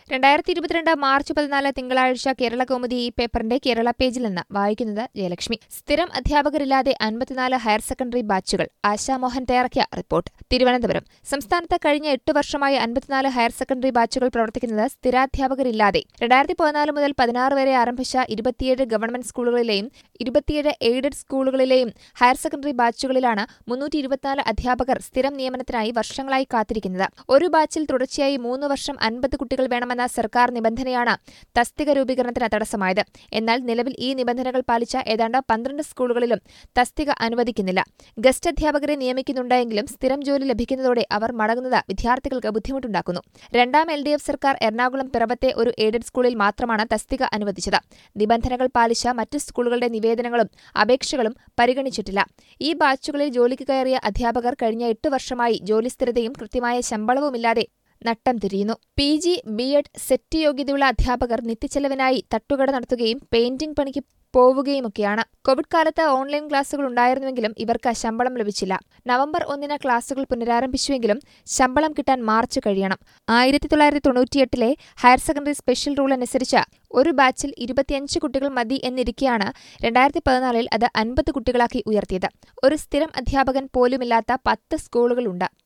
രണ്ടായിരത്തി ഇരുപത്തിരണ്ട് മാർച്ച് പതിനാല് തിങ്കളാഴ്ച കേരള കൗമുദി ഈ പേപ്പറിന്റെ കേരള പേജിൽ നിന്ന് വായിക്കുന്നത് ജയലക്ഷ്മി സ്ഥിരം അധ്യാപകരില്ലാതെ അൻപത്തിനാല് ഹയർ സെക്കൻഡറി ബാച്ചുകൾ ആശാമോഹൻ തയ്യാറാക്കിയ റിപ്പോർട്ട് തിരുവനന്തപുരം സംസ്ഥാനത്ത് കഴിഞ്ഞ എട്ട് വർഷമായി അൻപത്തിനാല് ഹയർ സെക്കൻഡറി ബാച്ചുകൾ പ്രവർത്തിക്കുന്നത് സ്ഥിരാധ്യാപകരില്ലാതെ രണ്ടായിരത്തി പതിനാല് മുതൽ പതിനാറ് വരെ ആരംഭിച്ച ഇരുപത്തിയേഴ് ഗവൺമെന്റ് സ്കൂളുകളിലെയും ഇരുപത്തിയേഴ് എയ്ഡഡ് സ്കൂളുകളിലെയും ഹയർ സെക്കൻഡറി ബാച്ചുകളിലാണ് മുന്നൂറ്റി ഇരുപത്തിനാല് അധ്യാപകർ സ്ഥിരം നിയമനത്തിനായി വർഷങ്ങളായി കാത്തിരിക്കുന്നത് ഒരു ബാച്ചിൽ തുടർച്ചയായി മൂന്ന് വർഷം അൻപത് കുട്ടികൾ വേണമെന്ന സർക്കാർ നിബന്ധനയാണ് തസ്തിക രൂപീകരണത്തിന് തടസ്സമായത് എന്നാൽ നിലവിൽ ഈ നിബന്ധനകൾ പാലിച്ച ഏതാണ്ട് പന്ത്രണ്ട് സ്കൂളുകളിലും തസ്തിക അനുവദിക്കുന്നില്ല ഗസ്റ്റ് അധ്യാപകരെ നിയമിക്കുന്നുണ്ടെങ്കിലും സ്ഥിരം ജോലി ലഭിക്കുന്നതോടെ അവർ മടങ്ങുന്നത് വിദ്യാർത്ഥികൾക്ക് ബുദ്ധിമുട്ടുണ്ടാക്കുന്നു രണ്ടാം എൽ ഡി എഫ് സർക്കാർ എറണാകുളം പിറവത്തെ ഒരു എയ്ഡഡ് സ്കൂളിൽ മാത്രമാണ് തസ്തിക അനുവദിച്ചത് നിബന്ധനകൾ പാലിച്ച മറ്റ് സ്കൂളുകളുടെ നിവേദനങ്ങളും അപേക്ഷകളും പരിഗണിച്ചിട്ടില്ല ഈ ബാച്ചുകളിൽ ജോലിക്ക് കയറിയ അധ്യാപകർ കഴിഞ്ഞ എട്ട് വർഷമായി ജോലിസ്ഥിരതയും കൃത്യമായ ശമ്പളവുമില്ലാതെ നട്ടം തിരിയുന്നു P G B Ed SET യോഗ്യതയുള്ള അധ്യാപകർ നിത്യച്ചെലവിനായി തട്ടുകട നടത്തുകയും പെയിന്റിംഗ് പണിക്ക് പോവുകയുമൊക്കെയാണ് കോവിഡ് കാലത്ത് ഓൺലൈൻ ക്ലാസുകൾ ഉണ്ടായിരുന്നുവെങ്കിലും ഇവർക്ക് ശമ്പളം ലഭിച്ചില്ല നവംബർ ഒന്നിന് ക്ലാസുകൾ പുനരാരംഭിച്ചുവെങ്കിലും ശമ്പളം കിട്ടാൻ മാർച്ച് കഴിയണം ആയിരത്തി തൊള്ളായിരത്തി തൊണ്ണൂറ്റിയെട്ടിലെ ഹയർ സെക്കൻഡറി സ്പെഷ്യൽ റൂൾ അനുസരിച്ച് ഒരു ബാച്ചിൽ ഇരുപത്തിയഞ്ച് കുട്ടികൾ മതി എന്നിരിക്കെയാണ് രണ്ടായിരത്തി പതിനാലിൽ അത് അൻപത് കുട്ടികളാക്കി ഉയർത്തിയത് ഒരു സ്ഥിരം അധ്യാപകൻ പോലുമില്ലാത്ത പത്ത് സ്കൂളുകളുണ്ട്